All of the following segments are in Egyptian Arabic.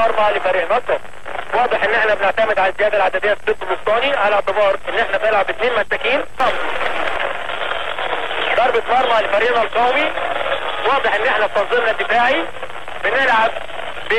مرمى لفريق نصر واضح ان احنا بنعتمد على الزياده العدديه في الضد الوسطاني على اعتبار ان احنا بنلعب اثنين مساكين ضربة مرمى لفريقنا القومي واضح ان احنا في تنظيمنا الدفاعي بنلعب ب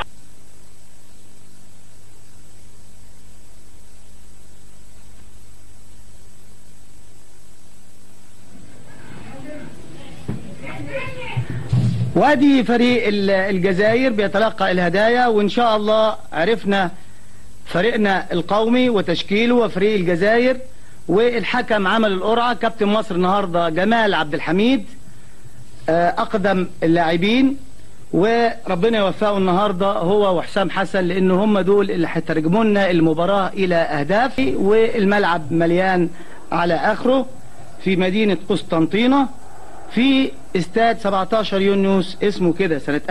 وادي فريق ال- الجزائر بيتلقى الهدايا وان شاء الله عرفنا فريقنا القومي وتشكيله وفريق الجزائر والحكم عمل القرعه كابتن مصر النهارده جمال عبد الحميد آه، اقدم اللاعبين وربنا يوفقه النهارده هو وحسام حسن لان هم دول اللي هيترجموا لنا المباراه الى اهداف والملعب مليان على اخره في مدينه قسطنطينه في استاد 17 يونيوس اسمه كده سنة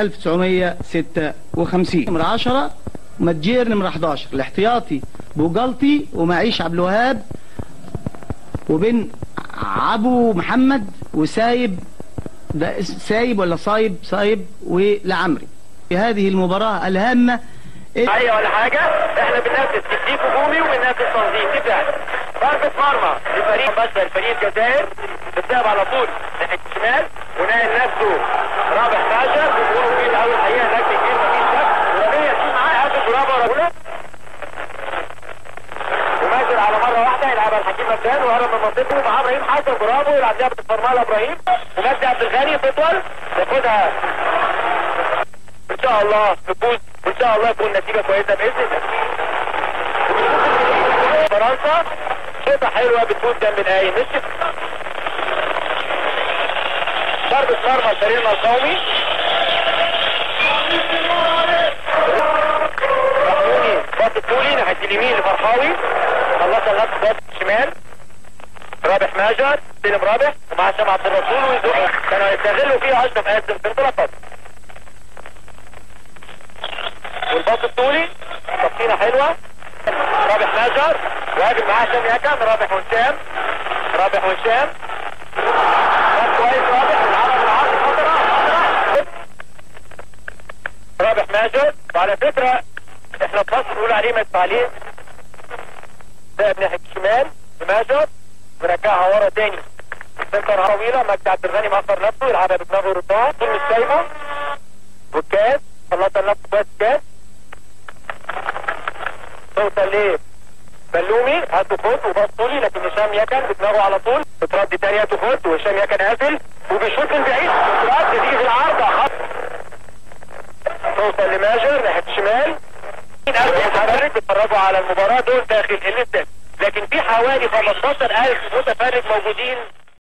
1956 نمرة 10 متجير نمرة 11 الاحتياطي بوجلطي ومعيش عبد الوهاب وبين عبو محمد وسايب ده اس- سايب ولا صايب صايب ولعمري في هذه المباراة الهامة اي ولا حاجة احنا بننافس تكتيك هجومي وبننافس تنظيم دفاعي ضربة مرمى لفريق بس فريق الجزائر بتلعب على طول ناحية الشمال وناقل نفسه رابح باشا بيقولوا فيه الاول الحقيقة هناك كتير مفيش شك ولمية دي معاه قبل برافو رجولة وماجد على مرة واحدة يلعبها الحكيم مجان وهرب من منطقته مع ابراهيم حسن برافو يلعب لعبة الفرمالة ابراهيم ومجدي عبد الغني تطول ياخدها ان شاء الله نفوز وان شاء الله يكون نتيجه كويسه باذن الله فرنسا شوطه حلوه بتفوز جنب الاي مش ضربة مرمى فريقنا القومي محمودي باص الطولي ناحية اليمين لفرحاوي خلص النفس باص الشمال رابح ماجر سلم رابح ومع هشام عبد الرسول ويزق كانوا يستغلوا فيها اشرف قاسم في انطلاقات والباص الطولي تبطينه حلوه رابح ماجر وهاجم معاه هشام يكن رابح وهشام رابح وهشام باص كويس رابح العرض العرض خطره خطره رابح ماجر وعلى فكره احنا في مصر بنقول عليه مدفعلين لاعب ناحيه الشمال لماجر ورجعها ورا تاني سنتر طويله مجدي عبد الغني مأخر نفسه يلعبها بدماغه وردها طول مش سايبه والكاس خلص النفس كويس كاس توصل ليه بلومي هاتوا خد وباص طولي لكن هشام يكن بدماغه على طول بتردي تاني هاتوا خد وهشام يكن قافل وبيشوط من بعيد بترد تيجي في العارضه خط توصل لماجر ناحيه الشمال ألف متفرج بيتفرجوا على المباراة دول داخل الاستاد لكن في حوالي 15000 متفرج موجودين